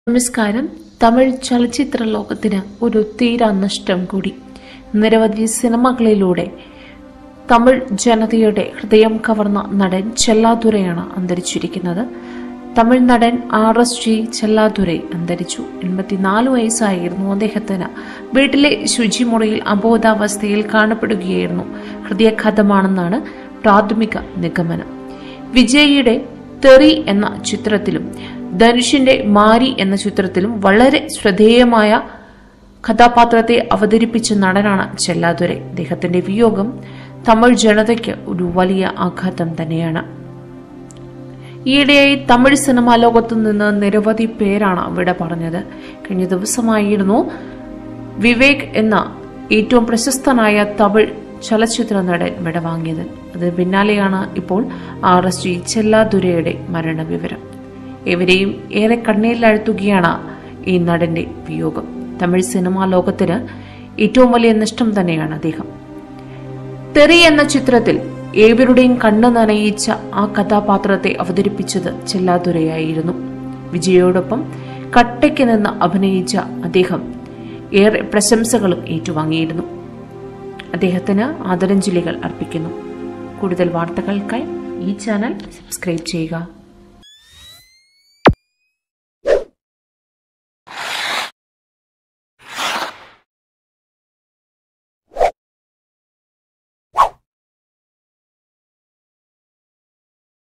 നമസ്കാരം തമിഴ് ചലച്ചിത്ര ലോകത്തിന് ഒരു തീരാ നഷ്ടം കൂടി നിരവധി സിനിമകളിലൂടെ തമിഴ് ജനതയുടെ ഹൃദയം കവർന്ന നടൻ ചെല്ലാതുരയാണ് അന്തരിച്ചിരിക്കുന്നത് തമിഴ് നടൻ ആർ എസ് ജി ചെല്ലാതുരൈ അന്തരിച്ചു എൺപത്തിനാല് വയസ്സായിരുന്നു അദ്ദേഹത്തിന് വീട്ടിലെ ശുചിമുറിയിൽ അബോധാവസ്ഥയിൽ കാണപ്പെടുകയായിരുന്നു ഹൃദയാഘാതമാണെന്നാണ് പ്രാഥമിക നിഗമനം വിജയിയുടെ തെറി എന്ന ചിത്രത്തിലും ധനുഷിന്റെ മാരി എന്ന ചിത്രത്തിലും വളരെ ശ്രദ്ധേയമായ കഥാപാത്രത്തെ അവതരിപ്പിച്ച നടനാണ് ചെല്ലാതുരെ അദ്ദേഹത്തിന്റെ വിയോഗം തമിഴ് ജനതയ്ക്ക് ഒരു വലിയ ആഘാതം തന്നെയാണ് ഈയിടെയായി തമിഴ് സിനിമാ ലോകത്തു നിന്ന് നിരവധി പേരാണ് അവിടെ പറഞ്ഞത് കഴിഞ്ഞ ദിവസമായിരുന്നു വിവേക് എന്ന ഏറ്റവും പ്രശസ്തനായ തമിഴ് ചലച്ചിത്ര നടൻ വിടവാങ്ങിയത് അതിന് പിന്നാലെയാണ് ഇപ്പോൾ ആർ എസ് ജി ചെല്ലാതുരയുടെ മരണവിവരം ഇവരെയും ഏറെ കണ്ണീരിലഴുത്തുകയാണ് ഈ നടന്റെ വിയോഗം തമിഴ് സിനിമാ ലോകത്തിന് ഏറ്റവും വലിയ നഷ്ടം തന്നെയാണ് അദ്ദേഹം തെറി എന്ന ചിത്രത്തിൽ ഏവരുടെയും കണ്ണു നനയിച്ച ആ കഥാപാത്രത്തെ അവതരിപ്പിച്ചത് ചെല്ലാതുരയായിരുന്നു വിജയോടൊപ്പം കട്ടയ്ക്ക് നിന്ന് അഭിനയിച്ച അദ്ദേഹം ഏറെ പ്രശംസകളും ഏറ്റുവാങ്ങിയിരുന്നു അദ്ദേഹത്തിന് ആദരാഞ്ജലികൾ അർപ്പിക്കുന്നു കൂടുതൽ വാർത്തകൾക്കായി ഈ ചാനൽ സബ്സ്ക്രൈബ് ചെയ്യുക